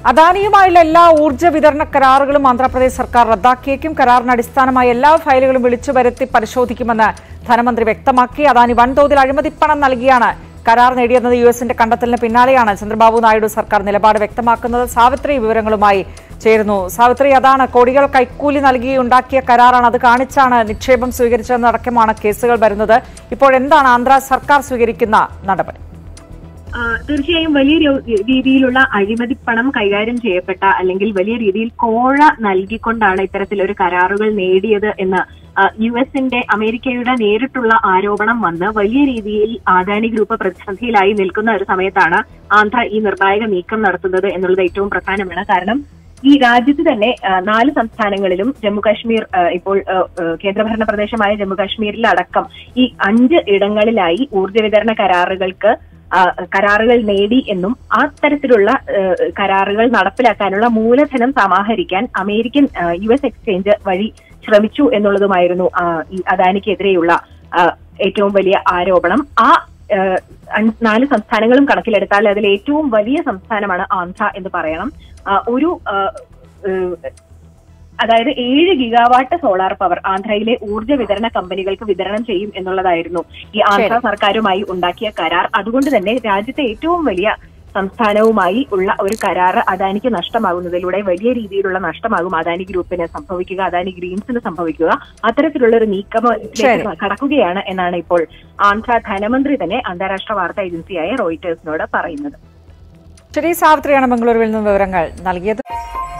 അദാനിയുമായുള്ള എല്ലാ ഊർജ്ജ വിതരണ കരാറുകളും ആന്ധ്രാപ്രദേശ് സർക്കാർ റദ്ദാക്കിയേക്കും കരാറിന് അടിസ്ഥാനമായ എല്ലാ ഫയലുകളും വിളിച്ചു വരുത്തി പരിശോധിക്കുമെന്ന് ധനമന്ത്രി വ്യക്തമാക്കി അദാനി വൻതോതിൽ അഴിമതിപ്പണം നൽകിയാണ് കരാർ നേടിയെന്നത് യു എസിന്റെ കണ്ടെത്തലിന് പിന്നാലെയാണ് ചന്ദ്രബാബു നായിഡു സർക്കാർ നിലപാട് വ്യക്തമാക്കുന്നത് സാവിത്രി വിവരങ്ങളുമായി ചേരുന്നു സാവിത്രി അതാണ് കോടികൾ കൈക്കൂലി നൽകി ഉണ്ടാക്കിയ കരാറാണ് അത് കാണിച്ചാണ് നിക്ഷേപം സ്വീകരിച്ചതെന്നടക്കമാണ് കേസുകൾ വരുന്നത് ഇപ്പോൾ എന്താണ് ആന്ധ്ര സർക്കാർ സ്വീകരിക്കുന്ന നടപടി ആ, തീർച്ചയായും വലിയ രോ- രീതിയിലുള്ള അഴിമതി പണം കൈകാര്യം ചെയ്യപ്പെട്ട അല്ലെങ്കിൽ വലിയ രീതിയിൽ കോഴ നൽകിക്കൊണ്ടാണ് ഇത്തരത്തിലൊരു കരാറുകൾ നേടിയത് എന്ന് ആ, യു എസിന്റെ അമേരിക്കയുടെ നേരിട്ടുള്ള ആരോപണം വന്ന് വലിയ രീതിയിൽ ആദാനി ഗ്രൂപ്പ് പ്രതിസന്ധിയിലായി നിൽക്കുന്ന ഒരു സമയത്താണ് ആന്ധ്ര ഈ നിർണായക നീക്കം നടത്തുന്നത് എന്നുള്ളത് ഏറ്റവും പ്രധാനമാണ് കാരണം ഈ രാജ്യത്ത് തന്നെ ആ, നാല് സംസ്ഥാനങ്ങളിലും ജമ്മുകാശ്മീർ ആ, ഇപ്പോൾ ആ, ആ, കേന്ദ്രഭരണ പ്രദേശമായ ജമ്മുകാശ്മീരിലടക്കം ഈ അഞ്ച് ഇടങ്ങളിലായി ഊർജ്ജ വിതരണ കരാറുകൾക്ക് ആ, കരാറുകൾ നേടി എന്നും ആ തരത്തിലുള്ള ആ, കരാറുകൾ നടപ്പിലാക്കാനുള്ള മൂലധനം സമാഹരിക്കാൻ അമേരിക്കൻ ആ, യു എസ് എക്സ്ചേഞ്ച് വഴി ശ്രമിച്ചു എന്നുള്ളതുമായിരുന്നു ആ, ഈ അദാനിക്കെതിരെയുള്ള ആ, ഏറ്റവും വലിയ ആരോപണം ആ ആ, അഞ്ച് നാല് സംസ്ഥാനങ്ങളും കണക്കിലെടുത്താൽ അതിൽ ഏറ്റവും വലിയ സംസ്ഥാനമാണ് ആന്ധ്ര എന്ന് പറയണം ആ, ഒരു ആ, ഏഹ്, അതായത് ഏഴ് ഗിഗാവാട്ട് സോളാർ പവർ ആന്ധ്രയിലെ ഊർജ്ജ വിതരണ കമ്പനികൾക്ക് വിതരണം ചെയ്യും എന്നുള്ളതായിരുന്നു ഈ ആന്ധ്ര സർക്കാരുമായി ഉണ്ടാക്കിയ കരാർ അതുകൊണ്ട് തന്നെ രാജ്യത്തെ ഏറ്റവും വലിയ സംസ്ഥാനവുമായി ഉള്ള ഒരു കരാർ അദാനിക്ക് നഷ്ടമാകുന്നതിലൂടെ വലിയ രീതിയിലുള്ള നഷ്ടമാകും അദാനി ഗ്രൂപ്പിന് സംഭവിക്കുക അദാനി ഗ്രീൻസിന് സംഭവിക്കുക അത്തരത്തിലുള്ള ഒരു നീക്കത്തിലേക്ക് കടക്കുകയാണ് എന്നാണ് ഇപ്പോൾ ആന്ധ്ര ധനമന്ത്രി തന്നെ അന്താരാഷ്ട്ര വാർത്താ ഏജൻസിയായ റോയിറ്റേഴ്സിനോട് പറയുന്നത് ശരി സാവിത്രിയാണ് ബംഗളൂരുവിൽ നിന്ന് വിവരങ്ങൾ നൽകിയത്